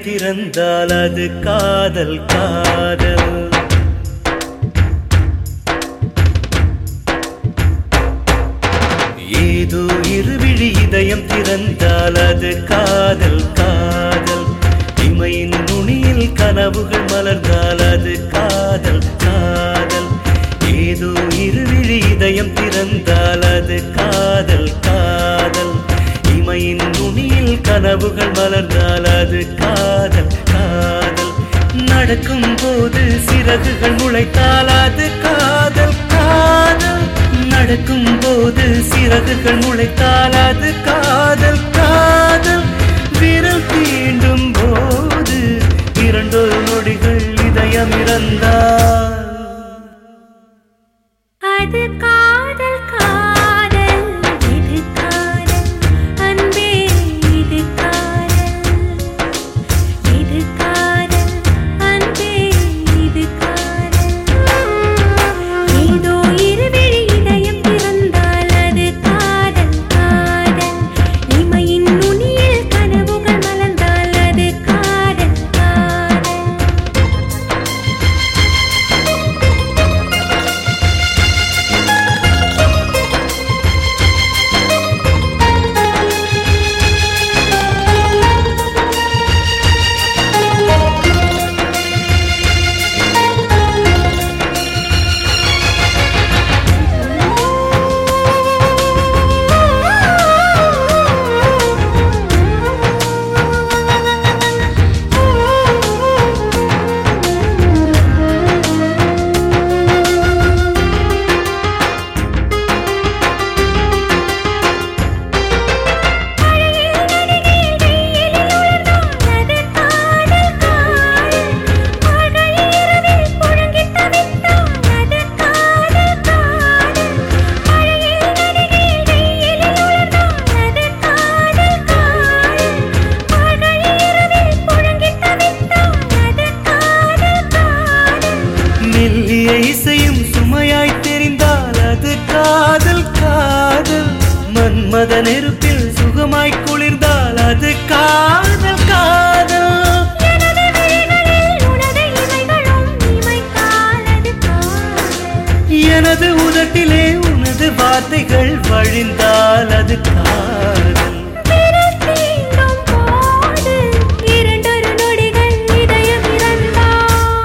திறந்தால் அது காதல் காதல் ஏதோ இருவிழி இதயம் திறந்தால் அது காதல் காதல் இமையின் நுனியில் கனவுகள் மலர்ந்தால் அது காதல் காதல் ஏதோ இருவிழி இதயம் திறந்தால் அது காதல் காதல் இமையின் நுனியில் கனவுகள் மலர்ந்தால் அது காதல் காதல் நடக்கும் போது சிறகுகள் முளைத்தால் அது காதல் காதல் நடக்கும் போது சிறகுகள் முளைத்தால் அது காதல் காதல் விரல் தீண்டும் போது இரண்டொரு நொடிகள் இதயம் இறந்தால் அது காதல் காதல் இது காதல் அன்பே இது காதல் இது காதல் அன்பே இது காதல் ஏதோ இருவிழி இதயம் திறந்தால் அது காதல் காதல் இமையின் நுனியில் கனவுகள் மலர்ந்தால் அது காதல் காதல் மெல்லிய இசையும் சுமையாய் தெரிந்தால் அது காதல் காதல் மன்மத நெருப்பில் சுகமாய் குளிர்ந்தால் அது காதல் காதல் எனது உதட்டிலே உனது வார்த்தைகள் வழிந்தால் அது காதல் இரண்டொரு நொடிகள் இதயம் இறந்தால்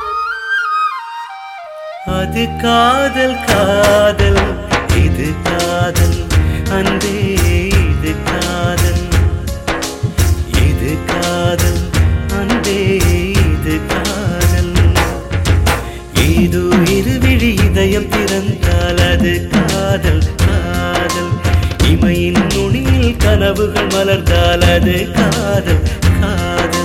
அது காதல் காதல் இது காதல் அன்பே இது காதல் இது காதல் அன்பே இது காதல் ஏதோ இருவிழி இதயம் திறந்தால் அது காதல் காதல் இமையின் நுனியில் கனவுகள் மலர்ந்தால் அது காதல் காதல்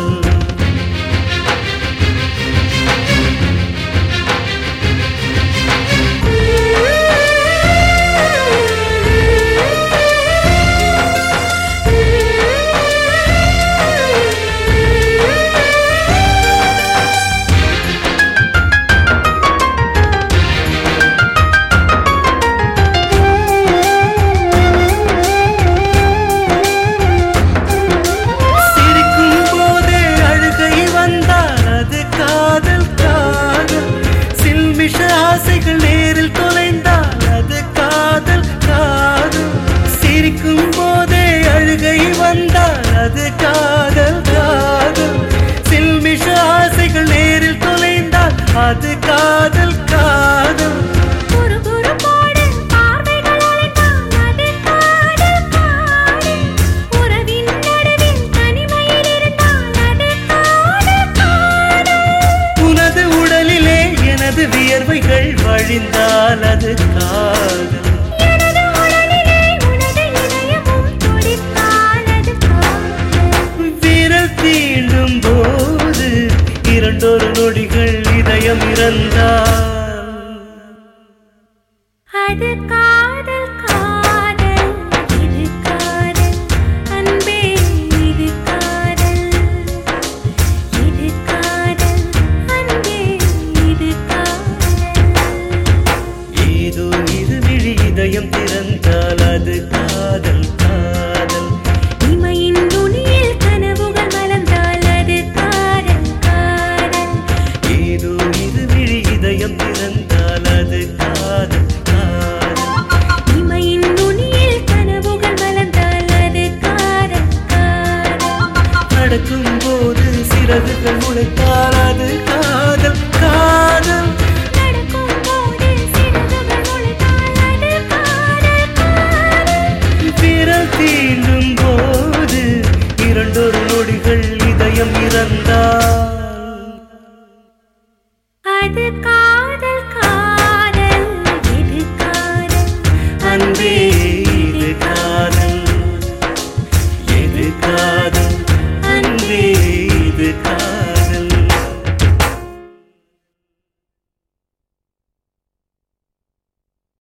சிரிக்கும் போதே அழுகை வந்தால் அது காதல் காதல் சில்மிஷ ஆசைகள் நேரில் தொலைந்தால் அது காதல் காதல் சிரிக்கும் போதே அழுகை வந்தால் அது காதல் காதல் சில்மிஷ ஆசைகள் நேரில் தொலைந்தால் அது காதல் காதல் குறு குறு போடு பார்வைகள் அலைந்தால் அது காதல் காதல் உறவின் நடுவில் தனிமையில் இருந்தால் அது காதல் காதல் உனது உடலிலே எனது வியர்வைகள் வழிந்தால் அது காதல் எனது உடலிலே உனது இதயமும் துடித்தால் அது காதல் விரல் தீண்டும் போது இரண்டொரு நொடிகள் இதயம் இறந்தால் அது காதல் காதல் இது காதல் அன்பே இது காதல் இது காதல் அன்பே இது காதல் ஏதோ இருவிழி இதயம் திறந்தால் அது காதல் காதல் இமையின் நுனியில் கனவுகள் மலர்ந்தால் அது இதயம் திறந்தால் அது காதல் காதல் இமையின் நுனியில் கனவுகள் மலர்ந்தால் அது காதல் காதல் நடக்கும் போது சிறகுகள் முளைத்தால் அது காதல் காதல் நடக்கும் போது சிறகுகள் முளைத்தால் அது காதல் காதல் விரல் தீண்டும் போது இரண்டொரு நொடிகள் இதயம் இறந்தால் அது காதல் காதல் இது காதல் அன்பே